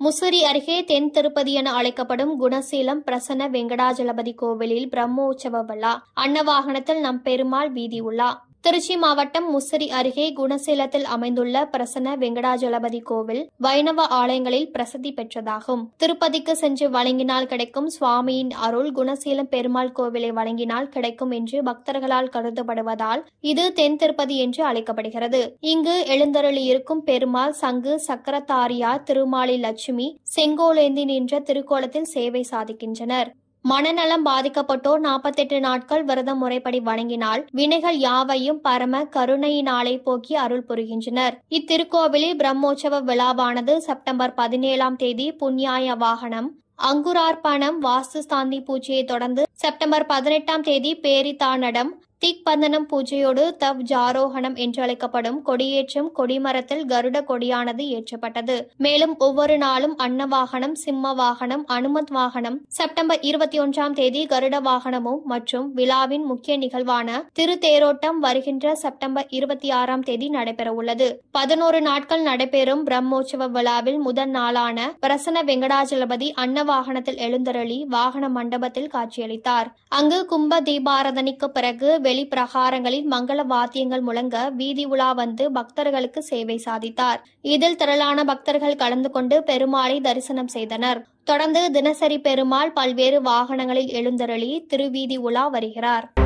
முசிறி அருகே தென் திருப்பதி என அழைக்கப்படும் குணசீலம் பிரசன்ன வெங்கடாஜலபதி கோவிலில் பிரம்மோற்சவ விழா அன்னவாகனத்தில் நம் பெருமாள் வீதி உலா திருச்சி மாவட்டம் முசிறி அருகே குணசீலத்தில் அமைந்துள்ள பிரசன்ன வெங்கடாஜலபதி கோவில் வைணவ ஆலயங்களில் பிரசித்தி பெற்றதாகும் திருப்பதிக்கு சென்று வழங்கினால் கிடைக்கும் சுவாமியின் அருள் குணசீலம் பெருமாள் கோவிலை வழங்கினால் கிடைக்கும் என்று பக்தர்களால் கருதப்படுவதால் இது தென் திருப்பதி என்று அழைக்கப்படுகிறது இங்கு எழுந்தருளியிருக்கும் பெருமாள் சங்கு சக்கரத்தாரியார் திருமாலி லட்சுமி செங்கோலேந்தி நின்ற திருக்கோலத்தில் சேவை சாதிக்கின்றனர் மனநலம் பாதிக்கப்பட்டோர் நாற்பத்தெட்டு நாட்கள் விரதம் முறைப்படி வணங்கினால் வினைகள் யாவையும் பரம கருணையினாலே போக்கி அருள் புரிகின்றனர் இத்திருக்கோவிலில் பிரம்மோற்சவ விழாவானது செப்டம்பர் பதினேழாம் தேதி புண்ணியாய வாகனம் அங்குரார்ப்பணம் வாஸ்து ஸ்தாந்தி பூஜையை தொடர்ந்து செப்டம்பர் பதினெட்டாம் தேதி பேரித்தானடம் திக்பந்தனம் பூஜையோடு தவ் ஜாரோகணம் என்று அழைக்கப்படும் கொடியேற்றம் கொடிமரத்தில் கருட கொடியானது ஏற்றப்பட்டது மேலும் ஒவ்வொரு நாளும் அன்ன வாகனம் சிம்ம வாகனம் அனுமத் வாகனம் செப்டம்பர் இருபத்தி ஒன்றாம் தேதி கருட வாகனமும் மற்றும் விழாவின் முக்கிய நிகழ்வான திருத்தேரோட்டம் வருகின்ற செப்டம்பர் இருபத்தி ஆறாம் தேதி நடைபெறவுள்ளது பதினோரு நாட்கள் நடைபெறும் பிரம்மோற்சவ விழாவில் முதல் நாளான பிரசன்ன வெங்கடாஜலபதி அன்ன வாகனத்தில் எழுந்தருளி வாகன மண்டபத்தில் காட்சியளித்தார் அங்கு கும்ப தீபாரதனைக்கு பிறகு வெளி பிரகாரங்களில் மங்கள வாத்தியங்கள் முழங்க வீதி உலா வந்து பக்தர்களுக்கு சேவை சாதித்தார் இதில் திரளான பக்தர்கள் கலந்து கொண்டு பெருமாளை தரிசனம் செய்தனர் தொடர்ந்து தினசரி பெருமாள் பல்வேறு வாகனங்களில் எழுந்தருளி திருவீதி உலா வருகிறார்